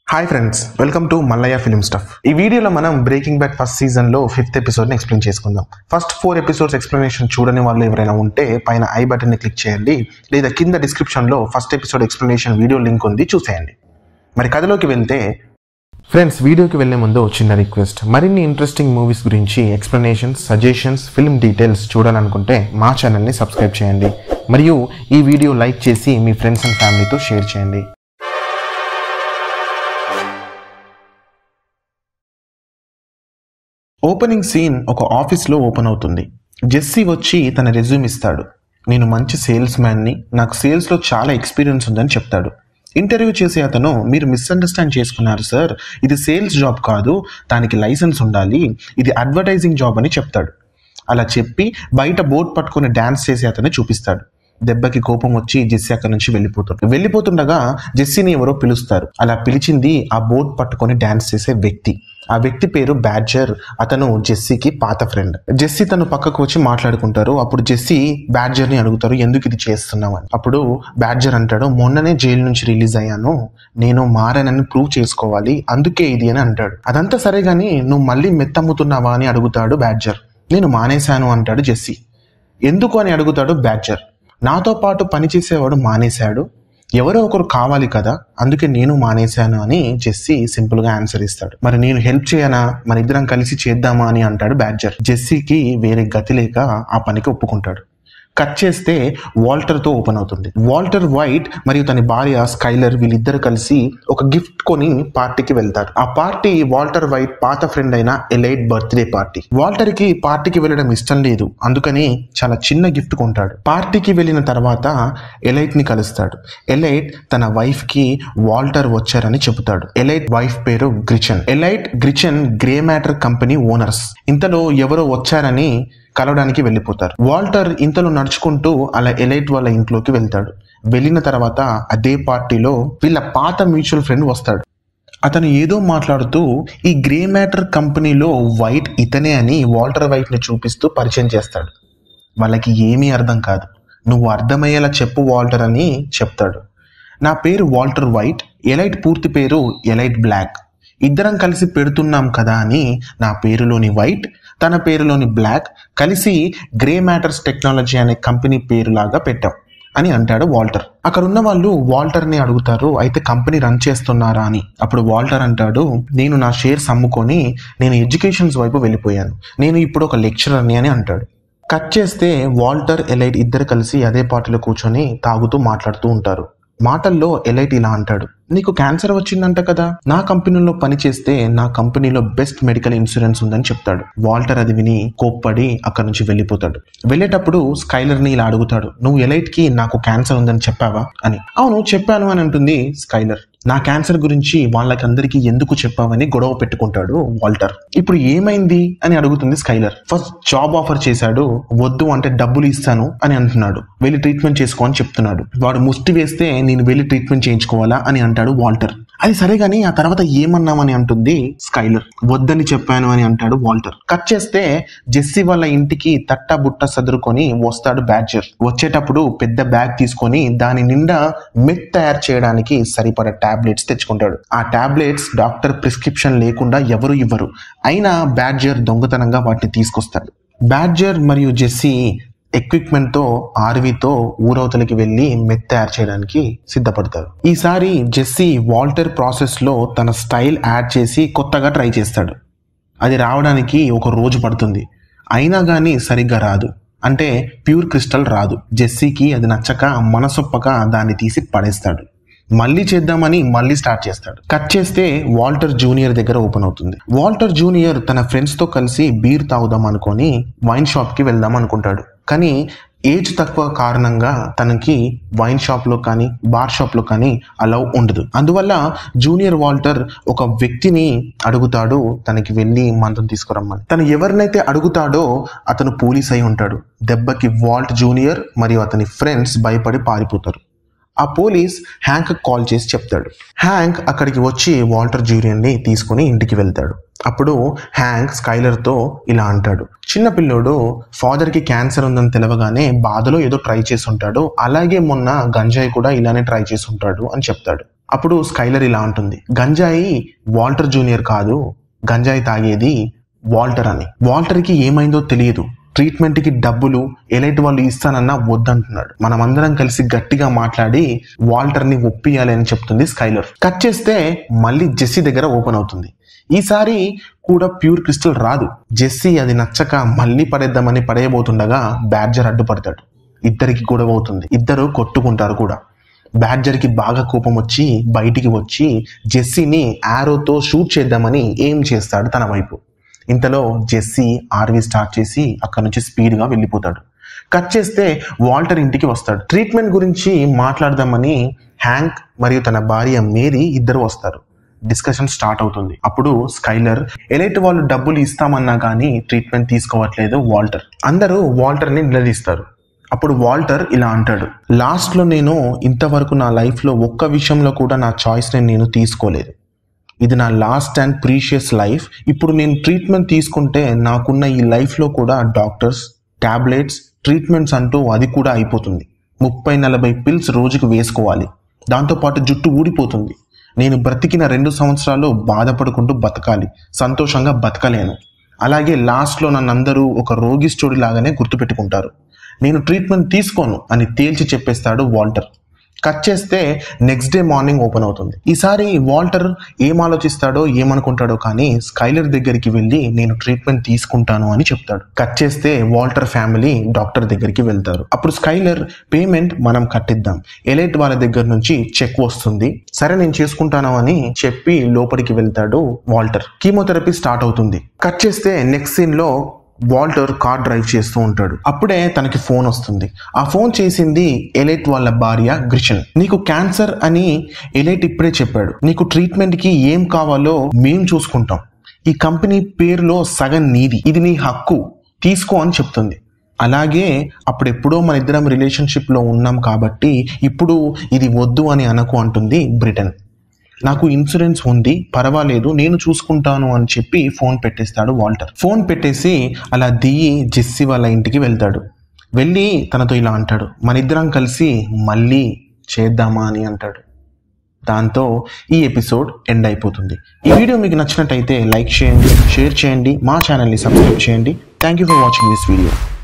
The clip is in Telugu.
hi friends welcome to Mallayya film stuff ఈ వీడియోలో మనం బ్రేకింగ్ బ్యాక్ ఫస్ట్ సీజన్ లో ఫిఫ్త్ ఎపిసోడ్ ని ఎక్స్ప్లెయిన్ చేసుకుందాం ఫస్ట్ ఫోర్ ఎపిసోడ్స్ ఎక్స్ప్లెనేషన్ చూడని వాళ్ళు ఎవరైనా ఉంటే పైన ఐ బటన్ ని క్లిక్ చేయండి లేదా కింద డిస్క్రిప్షన్ లో first episode explanation video link ఉంది చూసేయండి మరి కథలోకి వెళ్తే ఫ్రెండ్స్ వీడియోకి వెళ్లే ముందు చిన్న రిక్వెస్ట్ మరిన్ని ఇంట్రెస్టింగ్ మూవీస్ గురించి ఎక్స్ప్లెనేషన్స్ సజెషన్స్ ఫిల్మ్ డీటెయిల్స్ చూడాలనుకుంటే మా ఛానల్ని సబ్స్క్రైబ్ చేయండి మరియు ఈ వీడియో లైక్ చేసి మీ ఫ్రెండ్స్ అండ్ ఫ్యామిలీతో షేర్ చేయండి ఓపెనింగ్ సీన్ ఒక ఆఫీస్లో ఓపెన్ అవుతుంది జెస్సీ వచ్చి తన రెజ్యూమ్ ఇస్తాడు నేను మంచి సేల్స్ మ్యాన్ని నాకు సేల్స్లో చాలా ఎక్స్పీరియన్స్ ఉందని చెప్తాడు ఇంటర్వ్యూ చేసే అతను మీరు మిస్అండర్స్టాండ్ చేసుకున్నారు సార్ ఇది సేల్స్ జాబ్ కాదు దానికి లైసెన్స్ ఉండాలి ఇది అడ్వర్టైజింగ్ జాబ్ అని చెప్తాడు అలా చెప్పి బయట బోర్డ్ పట్టుకొని డాన్స్ చేసే అతన్ని చూపిస్తాడు దెబ్బకి కోపం వచ్చి జెస్సీ అక్కడి నుంచి వెళ్ళిపోతాడు వెళ్ళిపోతుండగా జెస్సీని ఎవరో పిలుస్తారు అలా పిలిచింది ఆ బోర్డ్ పట్టుకొని డాన్స్ చేసే వ్యక్తి ఆ వ్యక్తి పేరు బ్యాడ్జర్ అతను జెస్సీకి పాత ఫ్రెండ్ జెస్సీ తను పక్కకు వచ్చి మాట్లాడుకుంటారు అప్పుడు జెస్సీ బ్యాడ్జర్ ని అడుగుతారు ఎందుకు ఇది చేస్తున్నావు అని అప్పుడు బ్యాడ్జర్ అంటాడు మొన్ననే జైలు నుంచి రిలీజ్ అయ్యాను నేను మారానని ప్రూవ్ చేసుకోవాలి అందుకే ఇది అని అంటాడు అదంతా సరే గానీ నువ్వు మళ్ళీ మెత్తమ్ముతున్నావా అని అడుగుతాడు బ్యాడ్జర్ నేను మానేశాను అంటాడు జెస్సీ ఎందుకు అని అడుగుతాడు బ్యాడ్జర్ నాతో పాటు పనిచేసేవాడు మానేశాడు ఎవరో ఒకరు కావాలి కదా అందుకే నేను మానేశాను అని జెస్సీ సింపుల్ గా ఆన్సర్ ఇస్తాడు మరి నేను హెల్ప్ చేయనా మన ఇద్దరం కలిసి చేద్దామా అని అంటాడు బ్యాడ్జర్ జెస్సీకి వేరే గతి లేక ఆ పనికి ఒప్పుకుంటాడు కట్ చేస్తే వాల్టర్ తో ఓపెన్ అవుతుంది వాల్టర్ వైట్ మరియు తన భార్య స్కైలర్ వీళ్ళిద్దరు కలిసి ఒక గిఫ్ట్ కొని పార్టీకి వెళ్తారు ఆ పార్టీ వాల్టర్ వైట్ పాత ఫ్రెండ్ అయిన ఎలైట్ బర్త్డే పార్టీ వాల్టర్ కి పార్టీకి వెళ్ళడం ఇష్టం లేదు అందుకని చాలా చిన్న గిఫ్ట్ కొంటాడు పార్టీకి వెళ్ళిన తర్వాత ఎలైట్ ని కలుస్తాడు ఎలైట్ తన వైఫ్ కి వాల్టర్ వచ్చారని చెబుతాడు ఎలైట్ వైఫ్ పేరు Gretchen Elliott Gretchen Gray Matter company owners ఇంతలో ఎవరో వచ్చారని కలవడానికి వెళ్ళిపోతారు వాల్టర్ ఇంతలో నడుచుకుంటూ అలా ఎలైట్ వాళ్ళ ఇంట్లోకి వెళ్తాడు వెళ్ళిన తర్వాత అదే పార్టీలో వీళ్ళ పాత మ్యూచువల్ ఫ్రెండ్ వస్తాడు అతను ఏదో మాట్లాడుతూ ఈ గ్రే మ్యాటర్ కంపెనీలో వైట్ ఇతనే అని వాల్టర్ వైట్ ని చూపిస్తూ పరిచయం చేస్తాడు వాళ్ళకి ఏమీ అర్థం కాదు నువ్వు అర్థమయ్యేలా చెప్పు వాల్టర్ అని చెప్తాడు నా పేరు వాల్టర్ వైట్ ఎలైట్ పూర్తి పేరు ఎలైట్ బ్లాక్ ఇద్దరం కలిసి పెడుతున్నాం కదా అని నా పేరులోని వైట్ తన పేరులోని బ్లాక్ కలిసి గ్రే మ్యాటర్స్ టెక్నాలజీ అనే కంపెనీ పేరులాగా పెట్టాం అని అంటాడు వాల్టర్ అక్కడ ఉన్న వాళ్ళు వాల్టర్ ని అడుగుతారు అయితే కంపెనీ రన్ చేస్తున్నారా అని అప్పుడు వాల్టర్ అంటాడు నేను నా షేర్స్ అమ్ముకొని నేను ఎడ్యుకేషన్స్ వైపు వెళ్ళిపోయాను నేను ఇప్పుడు ఒక లెక్చరర్ని అని అంటాడు కట్ చేస్తే వాల్టర్ ఎలైట్ ఇద్దరు కలిసి అదే పార్టీలో కూర్చొని తాగుతూ మాట్లాడుతూ ఉంటారు మాటల్లో ఎలైట్ ఇలా అంటాడు నీకు క్యాన్సర్ వచ్చిందంట కదా నా కంపెనీలో పని చేస్తే నా కంపెనీలో బెస్ట్ మెడికల్ ఇన్సూరెన్స్ ఉందని చెప్తాడు వాల్టర్ అది విని కోప్పడి అక్కడి నుంచి వెళ్ళిపోతాడు వెళ్ళేటప్పుడు స్కైలర్ ని ఇలా అడుగుతాడు నువ్వు ఎలైట్ కి నాకు క్యాన్సర్ ఉందని చెప్పావా అని అవును చెప్పాను అని అంటుంది స్కైలర్ నా క్యాన్సర్ గురించి వాళ్ళకందరికీ ఎందుకు చెప్పావని గొడవ పెట్టుకుంటాడు వాల్టర్ ఇప్పుడు ఏమైంది అని అడుగుతుంది స్కైలర్ ఫస్ట్ జాబ్ ఆఫర్ చేశాడు వద్దు అంటే డబ్బులు ఇస్తాను అని అంటున్నాడు వెళ్ళి ట్రీట్మెంట్ చేసుకో అని చెప్తున్నాడు వాడు ముష్టి వేస్తే నేను వెళ్ళి ట్రీట్మెంట్ చేయించుకోవాలా అని అంటాడు వాల్టర్ అది సరే గానీ ఆ తర్వాత ఏమన్నామని అంటుంది స్కైలర్ వద్దని చెప్పాను అని అంటాడు వాల్టర్ కట్ చేస్తే జెస్సీ వాళ్ళ ఇంటికి తట్ట బుట్ట సదురుకొని వస్తాడు బ్యాడ్జర్ వచ్చేటప్పుడు పెద్ద బ్యాగ్ తీసుకొని దాని నిండా మెట్ తయారు చేయడానికి సరిపడ టాబ్లెట్స్ తెచ్చుకుంటాడు ఆ టాబ్లెట్స్ డాక్టర్ ప్రిస్క్రిప్షన్ లేకుండా ఎవరు ఇవ్వరు అయినా బ్యాడ్జర్ దొంగతనంగా వాటిని తీసుకొస్తాడు బ్యాడ్జర్ మరియు జెస్సీ ఎక్విప్మెంట్ తో ఆర్వీతో ఊరవతలకి వెళ్లి మెత్ తయారు చేయడానికి సిద్ధపడతారు ఈసారి జెస్సీ వాల్టర్ ప్రాసెస్ లో తన స్టైల్ యాడ్ చేసి కొత్తగా ట్రై చేస్తాడు అది రావడానికి ఒక రోజు పడుతుంది అయినా కానీ సరిగ్గా రాదు అంటే ప్యూర్ క్రిస్టల్ రాదు జెస్సీకి అది నచ్చక మనసొప్పక దాన్ని తీసి పడేస్తాడు మళ్ళీ చేద్దామని మళ్ళీ స్టార్ట్ చేస్తాడు కట్ చేస్తే వాల్టర్ జూనియర్ దగ్గర ఓపెన్ అవుతుంది వాల్టర్ జూనియర్ తన ఫ్రెండ్స్ తో కలిసి బీర్ తాగుదాం అనుకొని వైన్ షాప్ కి వెళ్దాం అనుకుంటాడు కానీ ఏజ్ తక్కువ కారణంగా తనకి వైన్ షాప్ లో కానీ బార్ షాప్ లో కానీ అలౌ ఉండదు అందువల్ల జూనియర్ వాల్టర్ ఒక వ్యక్తిని అడుగుతాడు తనకి వెళ్ళి మందం తీసుకురమ్మని తను ఎవరినైతే అడుగుతాడో అతను పోలీస్ అయి ఉంటాడు దెబ్బకి వాల్ట్ జూనియర్ మరియు అతని ఫ్రెండ్స్ భయపడి పారిపోతారు ఆ పోలీస్ హ్యాంక్ కాల్ చేసి చెప్తాడు హ్యాంక్ అక్కడికి వచ్చి వాల్టర్ జూనియర్ని తీసుకుని ఇంటికి వెళ్తాడు అప్పుడు హ్యాంక్ స్కైలర్తో ఇలా అంటాడు చిన్న పిల్లోడు ఫాదర్కి క్యాన్సర్ ఉందని తెలవగానే బాధలో ఏదో ట్రై చేసి ఉంటాడు అలాగే మొన్న గంజాయి కూడా ఇలానే ట్రై చేసి ఉంటాడు అని చెప్తాడు అప్పుడు స్కైలర్ ఇలా ఉంటుంది గంజాయి వాల్టర్ జూనియర్ కాదు గంజాయి తాగేది వాల్టర్ అని వాల్టర్కి ఏమైందో తెలియదు ట్రీట్మెంట్కి డబ్బులు ఎలైట్ వాళ్ళు ఇస్తానన్నా వద్దంటున్నాడు మనమందరం కలిసి గట్టిగా మాట్లాడి వాల్టర్ని ఒప్పియాలి అని చెప్తుంది స్కైలర్ కట్ చేస్తే మళ్ళీ జెస్సీ దగ్గర ఓపెన్ అవుతుంది ఈసారి కూడా ప్యూర్ క్రిస్టల్ రాదు జెస్సీ అది నచ్చక మళ్ళీ పడేద్దామని పడేయబోతుండగా బ్యాడ్జర్ అడ్డుపడతాడు ఇద్దరికి గొడవ అవుతుంది ఇద్దరు కొట్టుకుంటారు కూడా బ్యాడ్జర్కి బాగా కోపం వచ్చి బయటికి వచ్చి జెస్సీని ఆరోతో షూట్ చేద్దామని ఏం చేస్తాడు తన వైపు ఇంతలో జెస్సీ ఆర్వీ స్టార్ట్ చేసి అక్కడ నుంచి స్పీడ్గా వెళ్ళిపోతాడు కట్ చేస్తే వాల్టర్ ఇంటికి వస్తాడు ట్రీట్మెంట్ గురించి మాట్లాడదామని హ్యాంక్ మరియు తన భార్య మేరీ ఇద్దరు వస్తారు డిస్కషన్ స్టార్ట్ అవుతుంది అప్పుడు స్కైలర్ ఎలైట్ వాళ్ళు డబ్బులు ఇస్తామన్నా కానీ ట్రీట్మెంట్ తీసుకోవట్లేదు వాల్టర్ అందరూ వాల్టర్ని నిలదీస్తారు అప్పుడు వాల్టర్ ఇలా అంటాడు లాస్ట్లో నేను ఇంతవరకు నా లైఫ్లో ఒక్క విషయంలో కూడా నా చాయిస్ని నేను తీసుకోలేదు ఇది నా లాస్ట్ అండ్ ప్రీషియస్ లైఫ్ ఇప్పుడు నేను ట్రీట్మెంట్ తీసుకుంటే నాకున్న ఈ లైఫ్లో కూడా డాక్టర్స్ టాబ్లెట్స్ ట్రీట్మెంట్స్ అంటూ అది కూడా అయిపోతుంది ముప్పై నలభై పిల్స్ రోజుకు వేసుకోవాలి దాంతోపాటు జుట్టు ఊడిపోతుంది నేను బ్రతికిన రెండు సంవత్సరాలు బాధపడుకుంటూ బతకాలి సంతోషంగా బతకలేను అలాగే లాస్ట్లో నన్నందరూ ఒక రోగి స్టోరీ లాగానే గుర్తుపెట్టుకుంటారు నేను ట్రీట్మెంట్ తీసుకోను అని తేల్చి చెప్పేస్తాడు వాల్టర్ కట్ చేస్తే నెక్స్ట్ డే మార్నింగ్ ఓపెన్ అవుతుంది ఈసారి వాల్టర్ ఏం ఆలోచిస్తాడో ఏమనుకుంటాడో కానీ స్కైలర్ దగ్గరికి వెళ్ళి నేను ట్రీట్మెంట్ తీసుకుంటాను అని చెప్తాడు కట్ చేస్తే వాల్టర్ ఫ్యామిలీ డాక్టర్ దగ్గరికి వెళ్తారు అప్పుడు స్కైలర్ పేమెంట్ మనం కట్టిద్దాం ఎలైట్ వాళ్ళ దగ్గర నుంచి చెక్ వస్తుంది సరే నేను చేసుకుంటాను అని చెప్పి లోపలికి వెళ్తాడు వాల్టర్ కీమోథెరపీ స్టార్ట్ అవుతుంది కట్ చేస్తే నెక్స్ట్ సీన్ లో వాల్టర్ కార్ డ్రైవ్ చేస్తూ ఉంటాడు అప్పుడే తనకి ఫోన్ వస్తుంది ఆ ఫోన్ చేసింది ఎలైట్ వాళ్ళ భార్య గ్రిషన్ నీకు క్యాన్సర్ అని ఎలైట్ ఇప్పుడే చెప్పాడు నీకు ట్రీట్మెంట్ కి ఏం కావాలో మేం చూసుకుంటాం ఈ కంపెనీ పేరులో సగం నీది ఇది నీ హక్కు తీసుకో అని చెప్తుంది అలాగే అప్పుడెప్పుడో మన ఇద్దరం రిలేషన్షిప్ లో ఉన్నాం కాబట్టి ఇప్పుడు ఇది వద్దు అని అనకు అంటుంది బ్రిటన్ నాకు ఇన్సూరెన్స్ ఉంది పర్వాలేదు నేను చూసుకుంటాను అని చెప్పి ఫోన్ పెట్టేస్తాడు వాల్టర్ ఫోన్ పెట్టేసి అలా దిగి జెస్సీ వాళ్ళ ఇంటికి వెళ్తాడు వెళ్ళి తనతో ఇలా అంటాడు మన ఇద్దరం కలిసి మళ్ళీ చేద్దామా అని అంటాడు దాంతో ఈ ఎపిసోడ్ ఎండ్ అయిపోతుంది ఈ వీడియో మీకు నచ్చినట్టయితే లైక్ చేయండి షేర్ చేయండి మా ఛానల్ని సబ్స్క్రైబ్ చేయండి thank you for watching this video